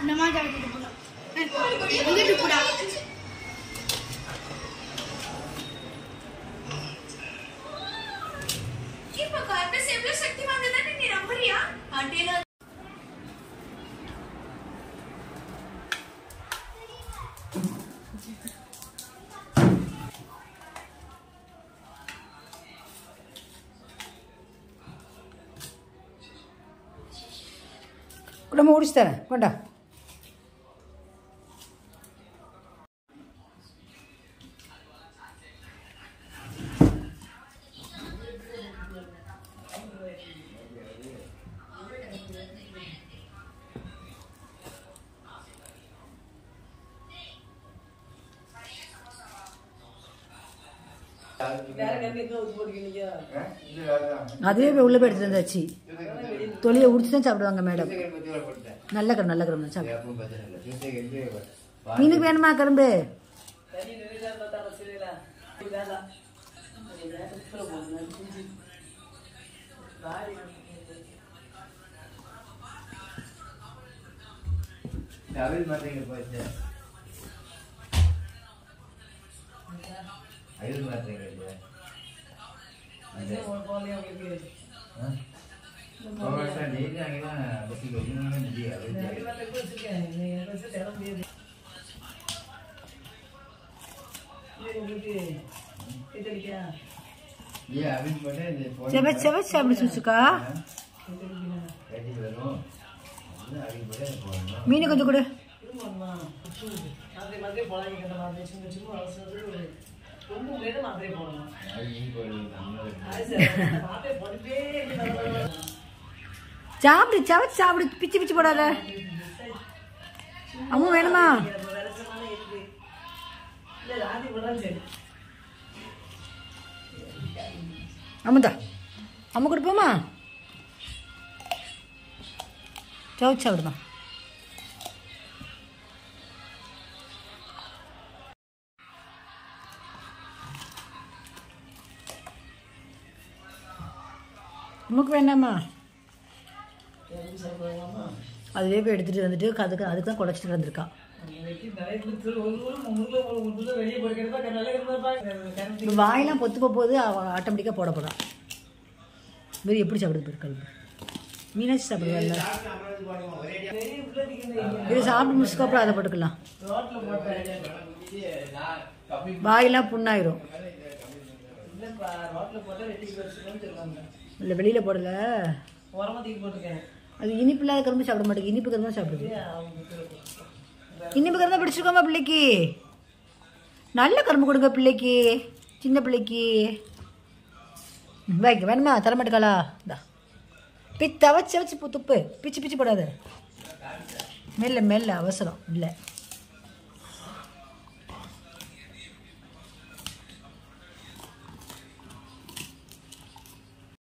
இந்த மாதிரி அழைச்சிட்டு போகலாம் எங்கிட்டு போடா இப்ப கார்பஸ் எவ்வளவு சக்தி வாய்ந்ததுன்னு நீ நம்புறியா அட்டையில குடும்பம் முடிச்சு தரேன் கொண்டா அதுவே போய் உள்ள போய் எடுத்துட்டு வந்தாச்சு தொலியை உடிச்சு தான் சாப்பிடுவாங்க மேடம் நல்ல கரும்பு நல்ல கரும்பு சாப்பிடு மீனுக்கு வேணுமா கரும்பு அவில் மாட்டீங்க போச்சு அவில் மாட்டீங்க இல்லையா டெய்லி அங்கெல்லாம் பசி கொஞ்சம் முடியாது ஏன் அவில் மட்டும் இந்த phone செவ செவ சாப்பிடு சுசுக்கா கட்டிட்டு வரும் அது அவில் மட்டும் எனக்கு போடணும் மீன் கொஞ்சம் கொடு அது நீ போடு நம்மளோட சாப்பிடு செவ சாப்பிடு பிச்சு பிச்சு போடாத அம்மா வேணுமா அம்முதா அம்மா கொடுப்போமா சவு சாப்பிடுமா நமக்கு வேண்டாமா அதுவே போய் எடுத்துட்டு வந்துட்டு அதுக்கு அதுக்கு தான் குழச்சிட்டு வந்திருக்கா இப்ப வாயெல்லாம் பொத்து போகும்போது அவன் ஆட்டோமேட்டிக்காக போட போகிறான் வெறி எப்படி சாப்பிடுது பாரு கல்வி மீனாட்சி சாப்பிடுவாள்ல இது சாப்பிட்டு முடிச்சுக்கு அப்புறம் அதை போட்டுக்கலாம் வாயெல்லாம் புண்ணாயிரும் இல்லை வெளியில் போடல அது இனிப்பு இல்லாத கரும்பு சாப்பிட மாட்டேங்குது இனிப்பு கரும்பு தான் சாப்பிடுது இனிப்பு கரும்பு பிடிச்சிருக்கோமா பிள்ளைக்கு நல்ல கரும்பு கொடுங்க பிள்ளைக்கு சின்ன பிள்ளைக்கு வைக்க வேணுமா தரமாட்டுக்காளா இந்தா பித்த வச்சு வச்சு பு- துப்பு பிச்சு பிச்சு போடாத மெல்ல மெல்ல அவசரம் இல்லை